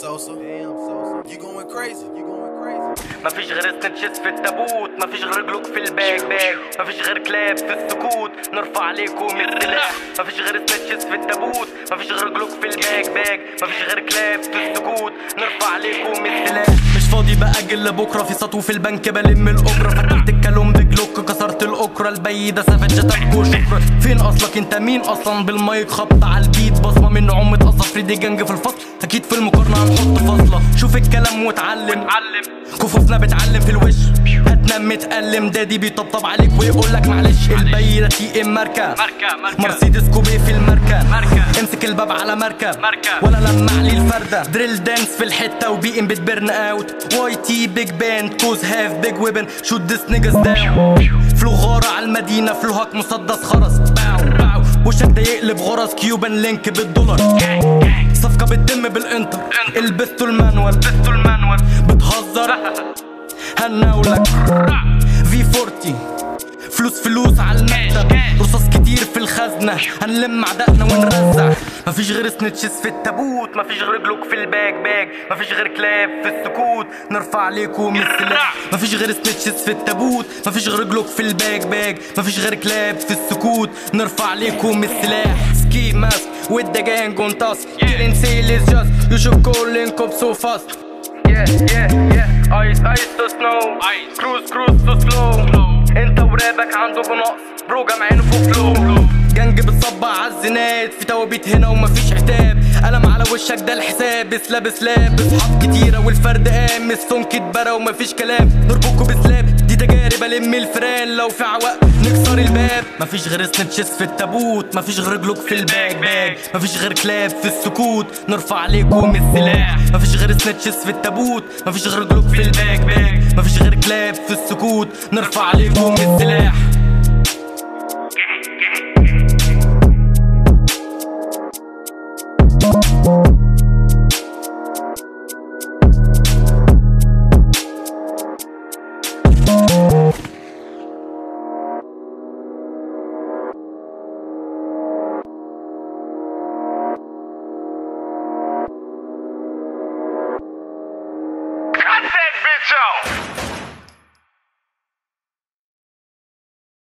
Sosa. Damn, Sosa. You going crazy. You going crazy. مفيش غير سنتشز في التابوت مفيش غير جلوك في الباك باك مفيش غير كلاب في السكوت نرفع عليكم السلاح مفيش غير سنتشز في التابوت مفيش غير جلوك في الباك باك مفيش غير كلاب في السكوت نرفع عليكم السلاح مش فاضي بأجل لبكرة في سطو في البنك بلم الأجرة فتحت الكالون بجلوك كسرت الأكرة البيدة سافجة تبكو شكرا فين أصلك انت مين أصلا بالمايك خبط على البيت بصمة من عم اتقصى دي جنج في الفصل أكيد في المقارنة هنحط فاصلة شوف الكلام واتعلم كفوفنا بتعلم في الوش هتنام متألم دادي بيطبطب عليك ويقول لك معلش البيرة تي ام ماركة ماركة. مرسيدس كوبيه في الماركة ماركة. امسك الباب على مركب ماركة. ولا لمع لي الفردة دريل دانس في الحتة وبي ام بتبرن اوت واي تي بيج باند كوز هاف بيج ويبن شوت ديس نيجز داون فلو غارة على المدينة فلوهك مسدس خرس باو باو وشك ده يقلب غرز كيوبان لينك بالدولار صفقة بتتم بالانتر البستو المانوال بستو المانوال بتهزر هناولك في 40 فلوس فلوس على المكتب رصاص كتير في الخزنة هنلم عدقنا ونرزع مفيش غير سنتشز في التابوت مفيش غير جلوك في الباك باك مفيش غير كلاب في السكوت نرفع عليكم السلاح مفيش غير سنتشز في التابوت مفيش غير جلوك في الباك باك مفيش غير كلاب في السكوت نرفع عليكم السلاح سكي ماسك with the gang on task killing sale is just you should call link up so fast yeah yeah yeah ice ice to snow Ice. cruise cruise to slow انت ورابك عندكم نقص برو جامعين فوق فلو جنج بتصبع عالزناد في توابيت هنا ومفيش عتاب قلم على وشك ده الحساب سلاب سلاب اصحاب كتيرة والفرد قام السمك اتبرى ومفيش كلام نربكوا بسلاب دي تجارب الم الفران لو في عوق نكسر الباب مفيش غير سنتشز في التابوت مفيش غير جلوك في الباك باك مفيش غير كلاب في السكوت نرفع عليكم السلاح مفيش غير سنتشز في التابوت مفيش غير جلوك في الباك باك مفيش غير كلاب في السكوت نرفع عليكم السلاح